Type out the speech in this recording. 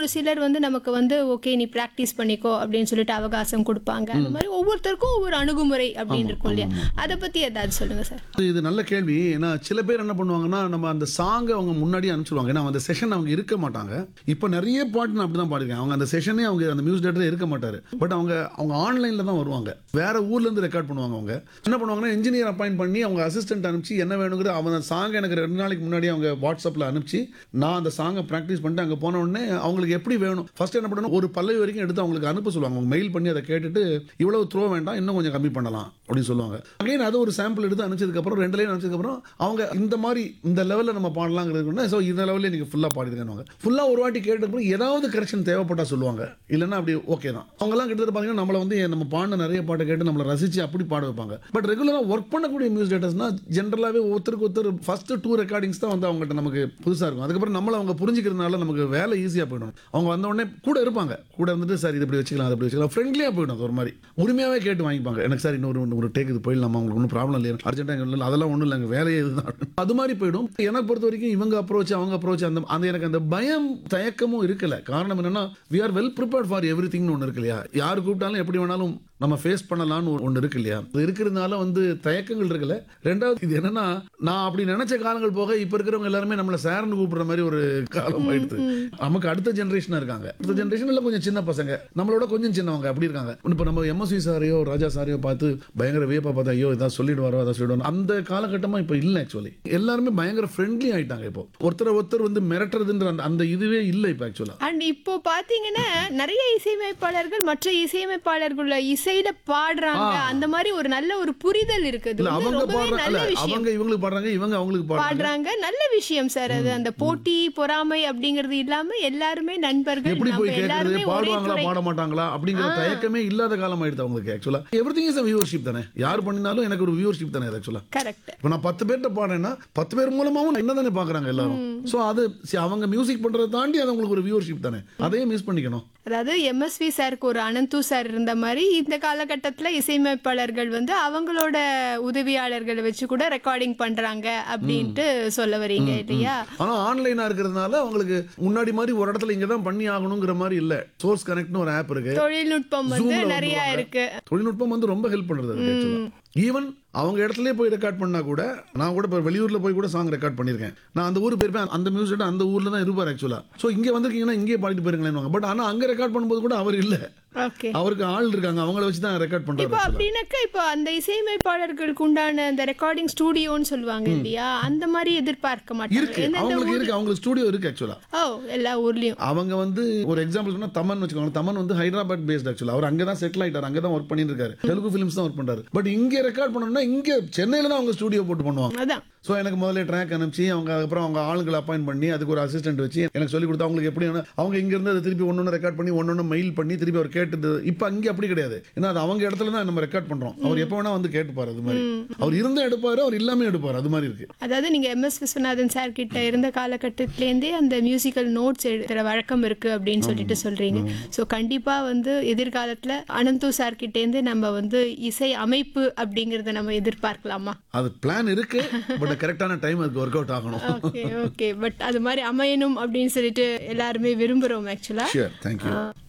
சிலர் வந்து நமக்கு வந்து ஓகே நீ ப்ராக்டிஸ் பண்ணிக்கோ அப்படின்னு சொல்லிட்டு அவகாசம் கொடுப்பாங்க அந்த மாதிரி ஒவ்வொருத்தருக்கும் ஒவ்வொரு அணுகுமுறை அப்படின்னு இருக்கும் இல்லையா அதை பத்தி ஏதாவது சொல்லுங்க சார் இது நல்ல கேள்வி ஏன்னா சில பேர் என்ன பண்ணுவாங்கன்னா நம்ம அந்த சாங்கை அவங்க முன்னாடியே அனுப்பிச்சிடுவாங்க ஏன்னா அந்த செஷன் அவங்க இருக்க மாட்டாங்க இப்போ நிறைய பாட்டு நான் அப்படி தான் பாடிருக்கேன் அவங்க அந்த செஷனே அவங்க அந்த மியூசிக் டேரக்டர் இருக்க மாட்டாரு பட் அவங்க அவங்க ஆன்லைனில் தான் வருவாங்க வேற ஊர்ல இருந்து ரெக்கார்ட் பண்ணுவாங்க அவங்க என்ன பண்ணுவாங்கன்னா இன்ஜினியர் அப்பாயிண்ட் பண்ணி அவங்க அசிஸ்டன்ட் அனுப்பிச்சு என்ன வேணுங்கிற அவங்க சாங் எனக்கு ரெண்டு நாளைக்கு முன்னாடி அவங்க வாட்ஸ்அப்பில் அனுப்பிச்சு நான் அந்த சாங்கை ப்ராக்டிஸ் பண்ணிட்டு அங்கே போன உடனே அவங்களுக்கு எப்படி வேணும் ஃபர்ஸ்ட் என்ன பண்ணணும் ஒரு பல்லவி வரைக்கும் எடுத்து அவங்களுக்கு அனுப்ப சொல்லுவாங்க அவங்க மெயில் பண்ணி அதை கேட்டுட்டு இவ்வளவு த்ரோ வேண்டாம் இன்னும் கொஞ்சம் கம்மி பண்ணலாம் அப்படின்னு சொல்லுவாங்க அகைன் அது ஒரு சாம்பிள் எடுத்து அனுப்பிச்சதுக்கப்புறம் ரெண்டு லைன் அனுப்பிச்சதுக்கப்புறம் அவங்க இந்த மாதிரி இந்த லெவலில் நம்ம பாடலாங்கிறது ஸோ இந்த லெவலில் நீங்கள் ஃபுல்லாக பாடிருக்காங்க ஃபுல்லாக ஒரு வாட்டி கேட்டதுக்கப்புறம் ஏதாவது கரெக்ஷன் தேவைப்பட்டா சொல்லுவாங்க இல்லைன்னா அப்படி ஓகே தான் அவங்கெல்லாம் கிட்டத்தட்ட பார்த்தீங்கன்னா நம்மளை வந்து நம்ம பாடின நிறைய பாட்டை கேட்டு நம்மளை ரசித்து அப்படி பாட வைப்பாங்க பட் ரெகுலராக ஒர்க் பண்ணக்கூடிய மியூசிக் டேரக்டர்ஸ்னா ஜென்ரலாகவே ஒருத்தருக்கு ஒருத்தர் ஃபர்ஸ்ட் டூ ரெக்கார்டிங்ஸ் தான் வந்து அவங்ககிட்ட நமக்கு புதுசாக இருக்கும் அதுக்கப்புறம் நம்மளை அவங்க புரிஞ்சுக்கிறதுனால நமக்கு வேலை ஈஸியாக போயிடும் அவங்க வந்த உடனே கூட இருப்பாங்க கூட வந்துட்டு சார் இது இப்படி வச்சுக்கலாம் அது இப்படி வச்சுக்கலாம் ஃப்ரெண்ட்லியாக போயிடும் அது ஒரு மாதிரி உரிமையாகவே கேட்டு வாங்கிப்பாங்க எனக்கு சார் இன்னொரு ஒரு டேக் இது போயிடலாமா உங்களுக்கு ஒன்றும் ப்ராப்ளம் இல்லையா அர்ஜென்ட்டாக இல்லை அதெல்லாம் ஒன்றும் இல்லைங்க வேலையே இதுதான் அது மாதிரி போயிடும் எனக்கு பொறுத்த வரைக்கும் இவங்க அப்ரோச் அவங்க அப்ரோச் அந்த அந்த எனக்கு அந்த பயம் தயக்கமும் இருக்கல காரணம் என்னன்னா we are well prepared for every திங்னு ஒன்று இருக்கு இல்லையா யார் கூப்பிட்டாலும் எப்படி வேணாலும் நம்ம ஃபேஸ் பண்ணலாம்னு ஒன்று இருக்கு இல்லையா அது இருக்கிறதுனால வந்து தயக்கங்கள் இருக்குல்ல ரெண்டாவது இது என்னன்னா நான் அப்படி நினைச்ச காலங்கள் போக இப்போ இருக்கிறவங்க எல்லாருமே நம்மளை சார்னு கூப்பிடுற மாதிரி ஒரு காலம் ஆயிடுது நமக்கு அடுத்த ஜென்ரேஷன் இருக்காங்க அடுத்த ஜென்ரேஷன்ல கொஞ்சம் சின்ன பசங்க நம்மளோட கொஞ்சம் சின்னவங்க அப்படி இருக்காங்க இப்போ நம்ம எம்எஸ்வி சாரையோ ராஜா சாரையோ பார்த்து பயங்கர வியப்பா பார்த்தா ஐயோ ஏதாவது சொல்லிடுவாரோ அதை சொல்லிடுவாரோ அந்த காலகட்டமா இப்போ இல்லை ஆக்சுவலி எல்லாருமே பயங்கர ஃப்ரெண்ட்லி ஆயிட்டாங்க இப்போ ஒருத்தர் ஒருத்தர் வந்து மிரட்டுறதுன்ற அந்த அந்த இதுவே இல்லை இப்போ ஆக்சுவலா அண்ட் இப்போ பாத்தீங்கன்னா நிறைய இசையமைப்பாளர்கள் மற்ற இசையமைப்பாளர்கள இசையில பாடுறாங்க அந்த மாதிரி ஒரு நல்ல ஒரு புரிதல் இருக்குது இல்ல வந்து அவங்க ரொம்பவே பாடுறாங்க நல்ல இல்ல விஷயம் அவங்க இவங்களுக்கு பாடுறாங்க இவங்க அவங்களுக்கு பாடுறாங்க பாடுறாங்க நல்ல விஷயம் சார் அது அந்த போட்டி பொறாமை அப்படிங்கிறது இல்லாம எல்லாருமே நண்பர்கள் எப்படி நம்ம போய் கேட்கறது எல்லாருமே ஒரே பாடுவாங்களா துறை பாட மாட்டாங்களா அப்படிங்கிற தயக்கமே இல்லாத காலம் ஆயிடுது அவங்களுக்கு ஆக்சுவலா எவ்ரிதிங் இஸ் வியூவர்ஷிப் தானே யார் பண்ணினாலும் எனக்கு ஒரு வியூவர்ஷிப் தானே ஆக்சுவலா கரெக்ட் இப்போ நான் பத்து பேர்கிட்ட பாடுறேன்னா பத்து பேர் மூலமாவும் என்ன தானே பாக்குறாங்க எல்லாரும் சோ அது see, அவங்க மியூசிக் பண்றதை தாண்டி அது அவங்களுக்கு ஒரு வியூவர்ஷிப் தானே அதையே மிஸ் பண்ணிக்கணும் அதாவது எம்எஸ்வி சாருக்கு ஒரு அனந்து சார் இருந்த மாதிரி இந்த காலகட்டத்தில் இசையமைப்பாளர்கள் வந்து அவங்களோட உதவியாளர்களை வச்சு கூட ரெக்கார்டிங் பண்றாங்க அப்படின்ட்டு சொல்ல வரீங்க இல்லையா ஆனா ஆன்லைனா இருக்கிறதுனால அவங்களுக்கு முன்னாடி மாதிரி ஒரு இடத்துல இங்க தான் பண்ணி ஆகணுங்கிற மாதிரி இல்ல சோர்ஸ் கனெக்ட்னு ஒரு ஆப் இருக்கு தொழில்நுட்பம் வந்து Zoomல நிறைய வந்துருவாங்க. இருக்கு தொழில்நுட்பம் வந்து ரொம்ப ஹெல்ப் பண்ணுறது ஈவன் அவங்க இடத்துலயே போய் ரெக்கார்ட் பண்ணா கூட நான் கூட இப்போ வெளியூர்ல போய் கூட சாங் ரெக்கார்ட் பண்ணியிருக்கேன் நான் அந்த ஊர் போயிருப்பேன் அந்த மியூசிக் அந்த ஊர்ல தான் இருப்பார் ஆக்சுவலா ஸோ இங்கே வந்திருக்கீங்கன்னா இங்கே பாடிட்டு போயிருங்களேன் பட் ஆனா அங்க ரெக்கார்ட் பண்ணும்போது கூட அவர் இல்ல ஓகே அவருக்கு ஆள் இருக்காங்க அவங்கள வச்சு தான் ரெக்கார்ட் இப்போ பண்றாரு அப்படின்னாக்கா இப்போ அந்த இசையமைப்பாளர்களுக்கு உண்டான அந்த ரெக்கார்டிங் ஸ்டூடியோன்னு சொல்லுவாங்க இல்லையா அந்த மாதிரி எதிர்பார்க்க மாட்டாங்க இருக்கு எந்தெந்த அவங்களுக்கு ஊர் இருக்கு அவங்களுக்கு ஸ்டுடியோ இருக்கு ஆக்சுவலா ஓ எல்லா ஊர்லயும் அவங்க வந்து ஒரு எக்ஸாம்பிள் சொன்னா தமன் வச்சுக்கோங்க தமன் வந்து ஹைதராபாத் பேஸ்ட் ஆக்சுவலா அவர் அங்கே தான் செட்டில் ஆயிட்டார் அங்கே தான் ஒர்க் பண்ணிட்டு இருக்காரு தெலுங்கு ஃபிலிம்ஸ் தான் ஒர்க் பண்றாரு பட் இங்கே ரெக்கார்ட் பண்ணணும்னா இங்கே சென்னையில தான் அவங்க ஸ்டுடியோ போட்டு பண்ணுவாங்க அதான் ஸோ எனக்கு முதல்ல ட்ராக் அனுப்பிச்சு அவங்க அதுக்கப்புறம் அவங்க ஆளுங்களை அப்பாயிண்ட் பண்ணி அதுக்கு ஒரு அசிஸ்டன்ட் வச்சு எனக்கு சொல்லி கொடுத்து அவங்களுக்கு எப்படி வேணும், அவங்க இங்கேருந்து அதை திருப்பி ஒன்று ரெக்கார்ட் பண்ணி ஒன்று மெயில் பண்ணி திருப்பி அவர் கேட்டது இப்போ அங்கே அப்படி கிடையாது ஏன்னா அது அவங்க இடத்துல தான் நம்ம ரெக்கார்ட் பண்ணுறோம் அவர் எப்போ வேணா வந்து கேட்டுப்பார் அது மாதிரி அவர் இருந்தால் எடுப்பார் அவர் இல்லாமல் எடுப்பார் அது மாதிரி இருக்கு அதாவது நீங்க எம்எஸ் விஸ்வநாதன் சார் கிட்ட இருந்த காலகட்டத்திலேருந்தே அந்த மியூசிக்கல் நோட்ஸ் எழுதுற வழக்கம் இருக்கு அப்படின்னு சொல்லிட்டு சொல்றீங்க ஸோ கண்டிப்பா வந்து எதிர்காலத்துல அனந்து சார் கிட்டேருந்து நம்ம வந்து இசை அமைப்பு அப்படிங்கறத நம்ம எதிர்பார்க்கலாமா அது பிளான் இருக்கு பட் கரெக்டான டைம் அதுக்கு ஒர்க் அவுட் ஆகணும் ஓகே ஓகே பட் அது மாதிரி அமையணும் அப்படின்னு சொல்லிட்டு எல்லாருமே விரும்புறோம் ஆக்சுவலா ஷியர் தேங்க்யூ